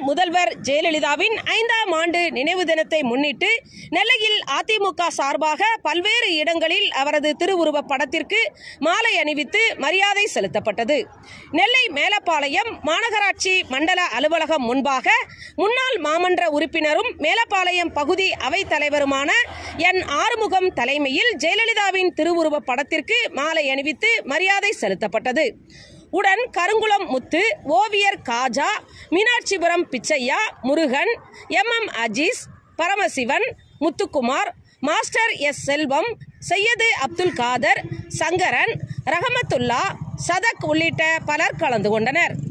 முதல்வர் ஜெயலலிதாவின் ஐந்தாம் ஆண்டு நினைவு தினத்தை முன்னிட்டு நெல்லையில் அதிமுக சார்பாக பல்வேறு இடங்களில் அவரது திருவுருவப் படத்திற்கு மாலை அணிவித்து மரியாதை செலுத்தப்பட்டது நெல்லை மேலப்பாளையம் மாநகராட்சி மண்டல அலுவலகம் முன்பாக முன்னாள் மாமன்ற உறுப்பினரும் மேலப்பாளையம் பகுதி அவைத் தலைவருமான என் ஆறுமுகம் தலைமையில் ஜெயலலிதாவின் திருவுருவப் படத்திற்கு மாலை அணிவித்து மரியாதை செலுத்தப்பட்டது உடன் கருங்குளம் முத்து ஓவியர் Kaja Meenakshipuram Pichaiya Murugan M M Azeez Paramasivan Muthukumar master S Selvam Syed Abdul Kader Sankaran Rahmathullah Sadak உள்ளிட்ட பலர் கலந்து கொண்டனர்